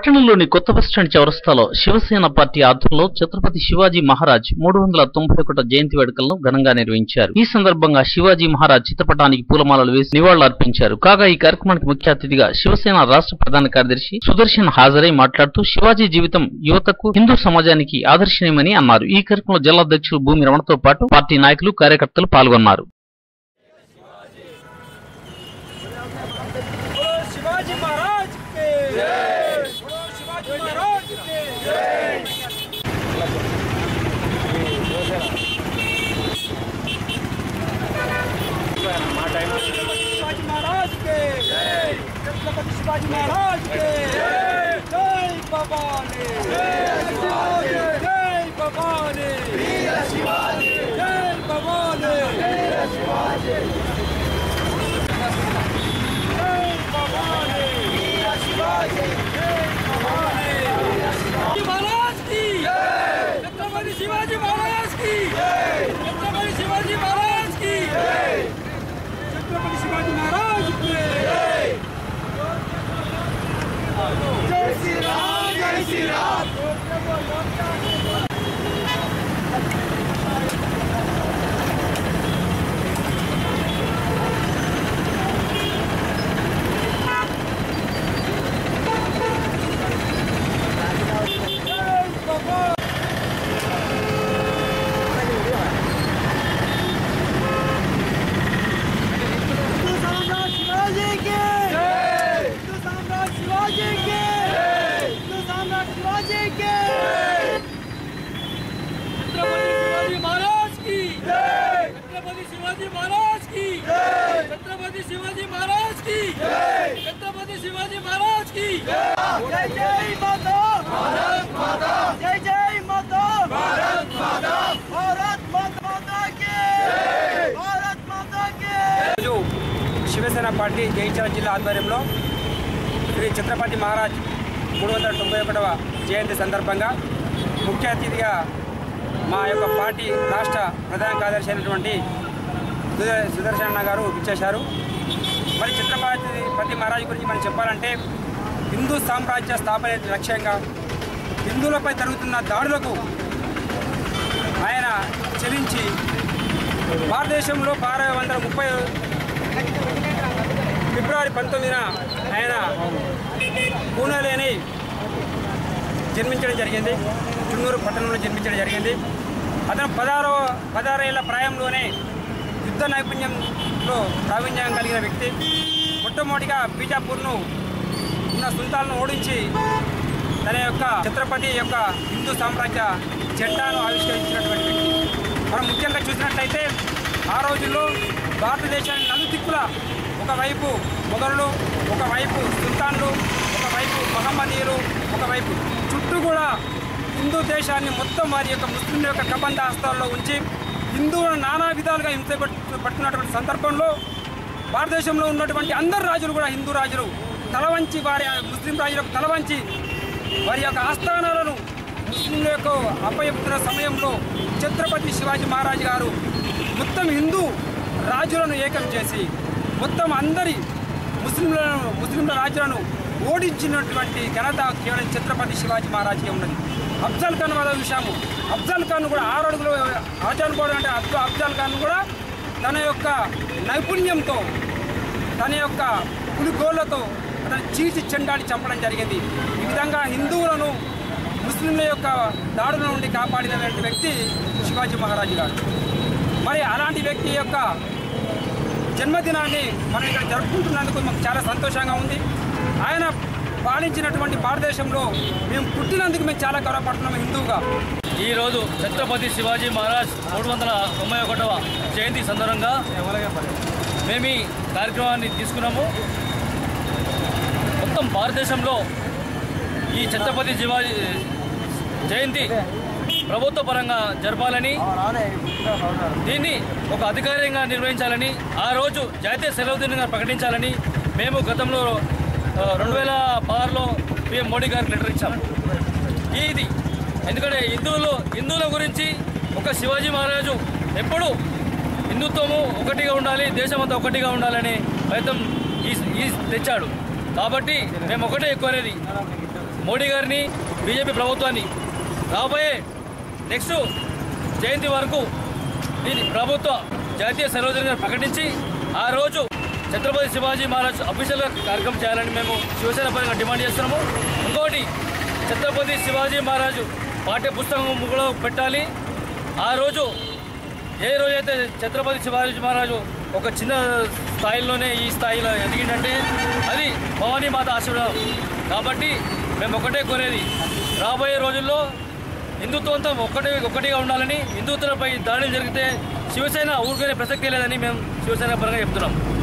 పట్టణంలోని కొత్త బస్టాండ్ చౌరస్తాలో శివసేన పార్టీ ఆధ్వర్యంలో ఛత్రపతి శివాజీ మహారాజ్ మూడు వందల తొంభై ఒకటో జయంతి వేడుకలను ఘనంగా నిర్వహించారు ఈ సందర్భంగా శివాజీ మహారాజ్ చిత్రపటానికి పూలమాలలు వేసి నివాళులర్పించారు కాగా ఈ కార్యక్రమానికి ముఖ్య అతిథిగా శివసేన రాష్ట్ర ప్రధాన కార్యదర్శి సుదర్శన్ హాజరై మాట్లాడుతూ శివాజీ జీవితం యువతకు హిందూ సమాజానికి ఆదర్శనీయమని అన్నారు ఈ కార్యక్రమంలో జిల్లా అధ్యక్షులు భూమి రమణతో పాటు పార్టీ నాయకులు కార్యకర్తలు పాల్గొన్నారు बोलो शिवाजी महाराज के जय बोलो शिवाजी महाराज के जय शिवाजी महाराज के जय छत्रपति शिवाजी महाराज के जय जय भवानी जय शिवाजी जय भवानी जय शिवाजी जय भवानी जय शिवाजी जय भवानी जय शिवाजी जय भवानी शिवाजी महाराज की जय छत्रपति शिवाजी महाराज की जय छत्रपति शिवाजी महाराज की जय छत्रपति शिवाजी महाराज की जय जय श्री राम जय श्री राम जय भगवान हिंदू सम्राट शिवाजी के हिंदू सम्राट शिवाजी के हिंदू सम्राट शिवाजी के छत्रपति शिवाजी महाराज की छत्रपति शिवाजी महाराज की छत्रपति शिवाजी महाराज की छत्रपति शिवाजी महाराज की जय जय माता भारत माता जय जय माता भारत माता भारत माता के भारत माता के ఈరోజు శివసేన పార్టీ జయించాల జిల్లా ఆధ్వర్యంలో శ్రీ ఛత్రపతి మహారాజ్ మూడు వందల తొంభై ఒకటవ జయంతి సందర్భంగా ముఖ్య అతిథిగా మా యొక్క పార్టీ రాష్ట్ర ప్రధాన కార్యదర్శి అయినటువంటి సుద- సుదర్శన్ అన్న గారు ఇచ్చేశారు మరి ఛత్రపతి పతి మహారాజ్ గురించి మనం చెప్పాలంటే హిందూ సామ్రాజ్య స్థాపన లక్ష్యంగా హిందువులపై జరుగుతున్న దాడులకు ఆయన చెలించి భారతదేశంలో పదహారు వందల ముప్పై ఫిబ్రవరి పంతొమ్మిదిన ఆయన పూణేలోని జన్మించడం జరిగింది చున్నూరు పట్టణంలో జన్మించడం జరిగింది అతను పదహారో పదహారు ఏళ్ల ప్రాయంలోనే యుద్ధ నైపుణ్యంలో ప్రావీణ్యం కలిగిన వ్యక్తి మొట్టమొదటిగా బీజాపూర్ను ఉన్న సుల్తాన్ను ఓడించి తన యొక్క ఛత్రపతి యొక్క హిందూ సామ్రాజ్య జెండాను ఆవిష్కరించినటువంటి వ్యక్తి మనం ముఖ్యంగా చూసినట్లయితే ఆ రోజుల్లో భారతదేశాన్ని నలుదిక్కుల ఒకవైపు మొఘలులు ఒకవైపు సుల్తాన్లు ఒకవైపు మహమ్మదీయులు ఒకవైపు చుట్టూ కూడా హిందూ దేశాన్ని మొత్తం వారి యొక్క ముస్లింల యొక్క కబంధ హస్తాల్లో ఉంచి హిందువులను నానా విధాలుగా హింస పట్టుకున్నటువంటి సందర్భంలో భారతదేశంలో ఉన్నటువంటి అందరు రాజులు కూడా హిందూ రాజులు తలవంచి వారి ముస్లిం రాజులకు తలవంచి వారి యొక్క ఆస్థానాలను ముస్లింల యొక్క అప్పచెప్తున్న సమయంలో ఛత్రపతి శివాజీ మహారాజ్ గారు మొత్తం హిందూ రాజులను ఏకం చేసి మొత్తం అందరి ముస్లింలను ముస్లింల రాజులను ఓడించినటువంటి ఘనత కేవలం ఛత్రపతి శివాజీ మహారాజ్కే ఉన్నది అఫ్జల్ ఖాన్ వల్ల చూశాము అఫ్జల్ ఖాన్ కూడా ఆరు అడుగులు ఆచానుకోవడం అంటే అబ్దు అఫ్జల్ ఖాన్ కూడా తన యొక్క నైపుణ్యంతో తన యొక్క పులిగోళ్లతో అతను చీల్చి చెండాడి చంపడం జరిగింది ఈ విధంగా హిందువులను ముస్లింల యొక్క దాడుల నుండి కాపాడినటువంటి వ్యక్తి శివాజీ మహారాజు గారు మరి అలాంటి వ్యక్తి యొక్క జన్మదినాన్ని మనం ఇక్కడ జరుపుకుంటున్నందుకు మాకు చాలా సంతోషంగా ఉంది ఆయన పాలించినటువంటి భారతదేశంలో మేము పుట్టినందుకు మేము చాలా గౌరవపడుతున్నాము హిందువుగా ఈరోజు ఛత్రపతి శివాజీ మహారాజ్ మూడు వందల తొంభై ఒకటవ జయంతి సందర్భంగా మేము ఈ కార్యక్రమాన్ని తీసుకున్నాము మొత్తం భారతదేశంలో ఈ ఛత్రపతి శివాజీ జయంతి ప్రభుత్వ పరంగా జరపాలని దీన్ని ఒక అధికారికంగా నిర్వహించాలని ఆ రోజు జాతీయ సెలవు దినంగా ప్రకటించాలని మేము గతంలో ఆ, రెండు వేల పదహారులో పిఎం మోడీ గారికి లెటర్ ఇచ్చాము ఇది ఎందుకంటే హిందువులు హిందువుల గురించి ఒక శివాజీ మహారాజు ఎప్పుడు హిందుత్వము ఒకటిగా ఉండాలి దేశమంతా ఒకటిగా ఉండాలని ప్రయత్నం ఈ ఈ తెచ్చాడు కాబట్టి మేము ఒకటే ఎక్కువనేది మోడీ గారిని బీజేపీ ప్రభుత్వాన్ని రాబోయే నెక్స్ట్ జయంతి వరకు దీని ప్రభుత్వం జాతీయ సర్వోదయంగా ప్రకటించి ఆ రోజు ఛత్రపతి శివాజీ మహారాజ్ అఫీషియల్గా కార్యక్రమం చేయాలని మేము శివసేన పరంగా డిమాండ్ చేస్తున్నాము ఇంకోటి ఛత్రపతి శివాజీ మహారాజు పాఠ్య పుస్తకం కూడా పెట్టాలి ఆ రోజు ఏ రోజైతే ఛత్రపతి శివాజీ మహారాజు ఒక చిన్న స్థాయిలోనే ఈ స్థాయిలో ఎదిగిందంటే అది భవానీ మాత ఆశీర్వాదం కాబట్టి మేము ఒకటే కోరేది రాబోయే రోజుల్లో హిందుత్వంతో ఒక్కటే ఒక్కటిగా ఉండాలని హిందుత్వంపై దాడులు జరిగితే శివసేన ఊరుకునే ప్రసక్తే లేదని మేము శివసేన పరంగా చెప్తున్నాం